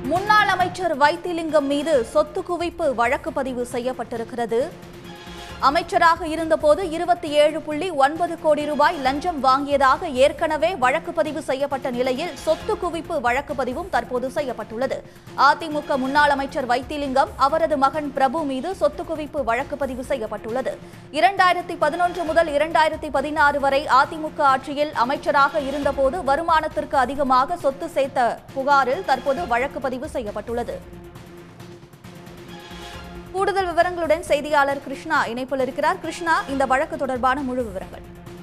முன்னாள் அமைச்சர் வைத்திலிங்கம் மீது சொத்து குவிப்பு வழக்கு பதிவு செய்யப்பட்டிருக்கிறது அமைச்சராக இருந்தபோது இருபத்தி ஏழு புள்ளி ஒன்பது கோடி ரூபாய் லஞ்சம் வாங்கியதாக ஏற்கனவே வழக்கு பதிவு செய்யப்பட்ட நிலையில் சொத்து குவிப்பு வழக்கு பதிவும் தற்போது செய்யப்பட்டுள்ளது அதிமுக முன்னாள் அமைச்சர் வைத்திலிங்கம் அவரது மகன் பிரபு மீது சொத்து குவிப்பு வழக்கு பதிவு செய்யப்பட்டுள்ளது இரண்டாயிரத்தி பதினொன்று முதல் இரண்டாயிரத்தி பதினாறு வரை அதிமுக ஆட்சியில் அமைச்சராக இருந்தபோது வருமானத்திற்கு அதிகமாக சொத்து சேர்த்த புகாரில் தற்போது வழக்கு பதிவு செய்யப்பட்டுள்ளது கூடுதல் விவரங்களுடன் செய்தியாளர் கிருஷ்ணா இணைப்பில் இருக்கிறார் கிருஷ்ணா இந்த வழக்கு தொடர்பான முழு விவரங்கள்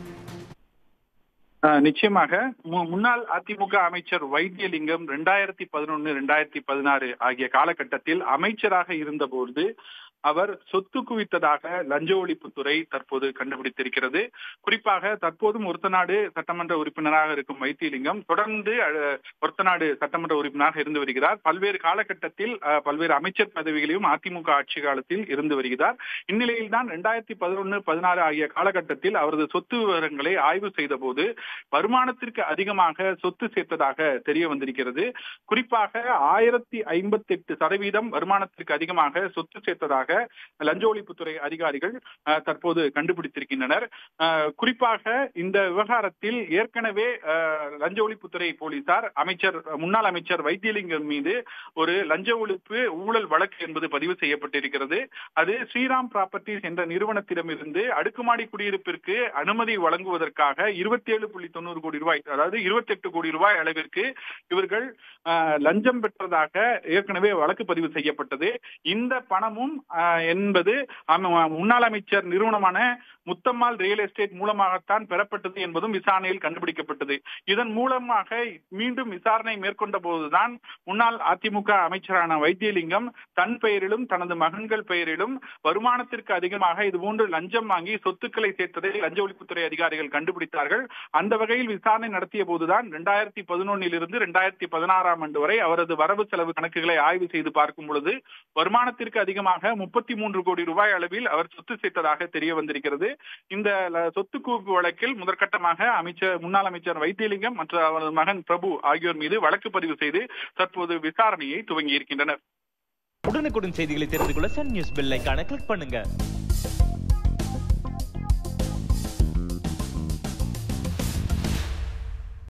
ஆஹ் நிச்சயமாக மு- முன்னாள் அதிமுக அமைச்சர் வைத்தியலிங்கம் ரெண்டாயிரத்தி பதினொன்னு ரெண்டாயிரத்தி பதினாறு ஆகிய காலகட்டத்தில் அமைச்சராக இருந்தபோது அவர் சொத்து குவித்ததாக லஞ்ச ஒழிப்புத்துறை தற்போது கண்டுபிடித்திருக்கிறது குறிப்பாக தற்போதும் ஒருத்தநாடு சட்டமன்ற உறுப்பினராக இருக்கும் வைத்தியலிங்கம் தொடர்ந்து அஹ், ஒருத்தநாடு சட்டமன்ற உறுப்பினராக இருந்து வருகிறார் பல்வேறு காலகட்டத்தில் அஹ், பல்வேறு அமைச்சர் பதவிகளையும் அதிமுக ஆட்சி காலத்தில் இருந்து வருகிறார் இந்நிலையில் தான் ரெண்டாயிரத்தி பதினொன்னு பதினாறு ஆகிய காலகட்டத்தில் அவரது சொத்து விவரங்களை ஆய்வு செய்த போது வருமானத்திற்கு அதிகமாக சொத்து சேர்த்ததாக தெரிய வந்திருக்கிறது குறிப்பாக ஆயிரத்தி ஐம்பத்தி எட்டு சதவீதம் வருமானத்திற்கு அதிகமாக சொத்து சேர்த்ததாக லஞ்ச ஒழிப்புத்துறை அதிகாரிகள் அஹ், தற்போது கண்டுபிடித்திருக்கின்றனர் அஹ், குறிப்பாக இந்த விவகாரத்தில் ஏற்கனவே அஹ், லஞ்ச ஒழிப்புத்துறை போலீசார் அமைச்சர் முன்னாள் அமைச்சர் வைத்தியலிங்கம் மீது ஒரு லஞ்ச ஒழிப்பு ஊழல் வழக்கு என்பது பதிவு செய்யப்பட்டிருக்கிறது அது ஸ்ரீராம் ப்ராப்பர்ட்டிஸ் என்ற நிறுவனத்திடமிருந்து அடுக்குமாடி குடியிருப்பிற்கு அனுமதி வழங்குவதற்காக இருபத்தி ஏழு புள்ளி தொண்ணூறு கோடி ரூபாய் அதாவது இருபத்தி எட்டு கோடி ரூபாய் அளவிற்கு இவர்கள் ஆஹ், லஞ்சம் பெற்றதாக ஏற்கனவே வழக்கு பதிவு செய்யப்பட்டது இந்த பணமும் ஆஹ், என்பது அம- முன்னாள் அமைச்சர் நிறுவனமான முத்தம்மாள் ரியல் எஸ்டேட் மூலமாகத்தான் பெறப்பட்டது என்பதும் விசாரணையில் கண்டுபிடிக்கப்பட்டது இதன் மூலமாக மீண்டும் விசாரணை மேற்கொண்ட போதுதான் முன்னாள் அதிமுக அமைச்சரான வைத்தியலிங்கம் தன் பெயரிலும் தனது மகன்கள் பெயரிலும் வருமானத்திற்கு அதிகமாக இதுபோன்று லஞ்சம் வாங்கி சொத்துக்களை சேர்த்ததை லஞ்ச ஒழிப்புத்துறை அதிகாரிகள் கண்டுபிடித்தார்கள் அந்த வகையில் விசாரணை நடத்திய போதுதான் இரண்டாயிரத்தி பதினொன்னில் இருந்து இரண்டாயிரத்தி பதினாறாம் ஆண்டு வரை அவரது வரவு செலவு கணக்குகளை ஆய்வு செய்து பார்க்கும் பொழுது வருமானத்திற்கு அதிகமாக முப்பத்தி மூன்று கோடி ரூபாய் அளவில் அவர் சொத்து சேர்த்ததாக தெரிய வந்திருக்கிறது இந்த ல- சொத்து குவிப்பு வழக்கில் முதற்கட்டமாக அமைச்சர் முன்னாள் அமைச்சர் வைத்தியலிங்கம் மற்றும் அவரது மகன் பிரபு ஆகியோர் மீது வழக்கு பதிவு செய்து தற்போது விசாரணையை துவங்கி இருக்கின்றனர் உடனுக்குடன் செய்திகளை தெரிந்து கொள்ள சன் நியூஸ் பெல் ஐகானை கிளிக் பண்ணுங்க